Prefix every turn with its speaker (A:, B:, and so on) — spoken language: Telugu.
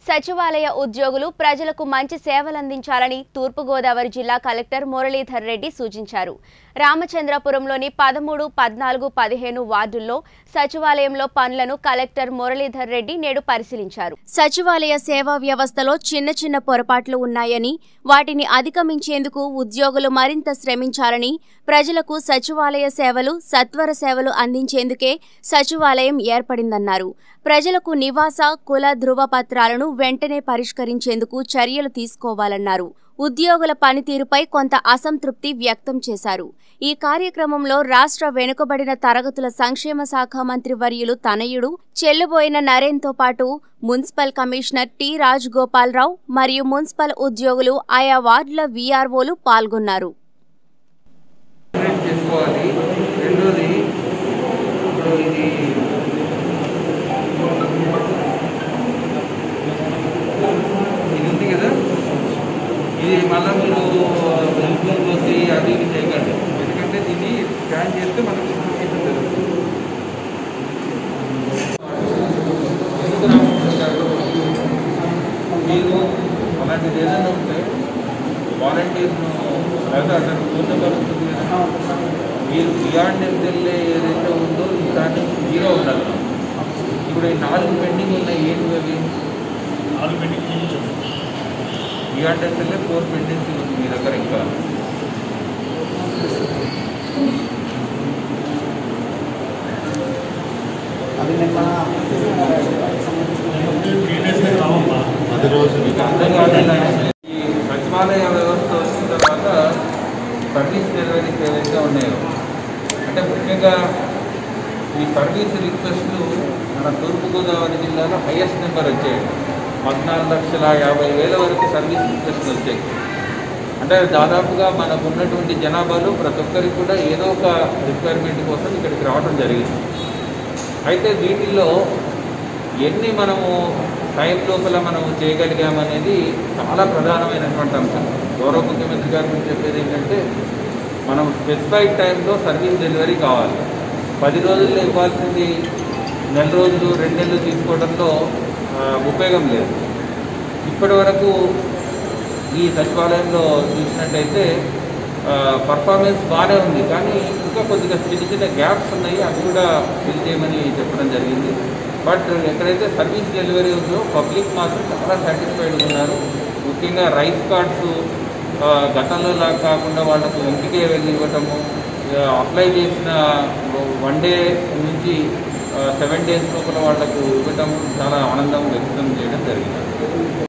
A: సచివాలయ ఉద్యోగులు ప్రజలకు మంచి సేవలందించాలని తూర్పుగోదావరి జిల్లా కలెక్టర్ మురళీధర్ రెడ్డి సూచించారు రామచంద్రపురంలోని పదమూడు పద్నాలుగు పదిహేను వార్డుల్లో సచివాలయంలో పనులను కలెక్టర్ మురళీధర్ రెడ్డి నేడు పరిశీలించారు సచివాలయ సేవా వ్యవస్థలో చిన్న చిన్న పొరపాట్లు ఉన్నాయని వాటిని అధిగమించేందుకు ఉద్యోగులు మరింత శ్రమించాలని ప్రజలకు సచివాలయ సేవలు సత్వర సేవలు అందించేందుకే సచివాలయం ఏర్పడిందన్నారు ప్రజలకు నివాస కుల ధృవపత్రాలను వెంటనే పరిష్కరించేందుకు చర్యలు తీసుకోవాలన్నారు ఉద్యోగుల పనితీరుపై కొంత అసంతృప్తి వ్యక్తం చేశారు ఈ కార్యక్రమంలో రాష్ట్ర వెనుకబడిన తరగతుల సంక్షేమ శాఖ మంత్రి వర్యులు తనయుడు చెల్లుబోయిన నరేన్తో పాటు municipal commissioner T Raj Gopalarao మరియు మున్సిపల్ ఉద్యోగులు ఆయా వార్డుల వీఆర్ఓలు పాల్గొన్నారు
B: సెపరేట్ చేసుకోవాలి రెండోది ఇప్పుడు ఇది ఇది ఉంది కదా ఇది మళ్ళీ మీరు ఇన్ఫ్లూన్ పోసి అది ఇది చేయకండి ఎందుకంటే దీన్ని స్కాన్ చేస్తే మనకి ఇన్ఫర్మేషన్ తెలుస్తుంది ఎందుకు రామకృష్ణ మీరు అలాంటిది ఏదైనా ఉంటే వాలంటీర్ను లేదా అతను ఫోన్ నెంబర్ ఉంటుంది కదా మీరు బియాండ్ ఎస్ఎల్ఏ ఏదైతే ఉందో దాన్ని జీరో ఉండాలి ఇప్పుడు ఈ నాలుగు పెండింగ్ ఉన్నాయి ఏంటి అవి
C: నాలుగు పెండింగ్ చేయించాము
B: బియాండ్ ఎస్ఎల్ఏ ఫోర్ పెండింగ్స్ ఉంది మీ దగ్గర ఇంకా
C: త్రీ డేస్ మీద రావమ్మా పది రోజులు
B: మీకు అర్థం కాకుండా ఈ సచివాలయ వ్యవస్థ వచ్చిన తర్వాత సర్వీస్ డెలివరీస్ ఏవైతే ఉన్నాయో అంటే ముఖ్యంగా ఈ సర్వీస్ రిక్వెస్ట్లు మన తూర్పుగోదావరి జిల్లాలో హైయెస్ట్ నెంబర్ వచ్చాయి పద్నాలుగు లక్షల యాభై వేల వరకు సర్వీస్ రిక్వెస్ట్లు వచ్చాయి అంటే దాదాపుగా మనకు ఉన్నటువంటి జనాభాలో ప్రతి ఒక్కరికి కూడా ఏదో ఒక రిక్వైర్మెంట్ కోసం ఇక్కడికి రావడం జరిగింది అయితే వీటిల్లో ఎన్ని మనము టైం లోపల మనము చేయగలిగామనేది చాలా ప్రధానమైనటువంటి అంశం గౌరవ ముఖ్యమంత్రి గారు మీకు చెప్పేది ఏంటంటే మనం స్పెసిఫైడ్ టైంలో సర్వీస్ డెలివరీ కావాలి పది రోజుల్లో ఇవ్వాల్సింది నెల రోజులు రెండు నెలలు తీసుకోవడంలో ఆ, ఉపయోగం లేదు ఇప్పటి వరకు ఈ సచివాలయంలో చూసినట్టయితే పర్ఫార్మెన్స్ బాగానే ఉంది కానీ ఇంకా కొద్దిగా చిన్న చిన్న గ్యాప్స్ ఉన్నాయి అవి కూడా ఫిల్ చేయమని చెప్పడం జరిగింది బట్ ఎక్కడైతే సర్వీస్ డెలివరీ ఉందో పబ్లిక్ మాత్రం చాలా సాటిస్ఫైడ్ ఉన్నారు ముఖ్యంగా రైస్ కార్డ్స్ గతంలో లాగా కాకుండా వాళ్ళకు ఇంటికే వెళ్ళి ఇవ్వటము అప్లై చేసిన వన్ డే నుంచి సెవెన్ డేస్ లోపల వాళ్ళకు ఇవ్వటం చాలా ఆనందం వ్యక్తం చేయడం జరిగింది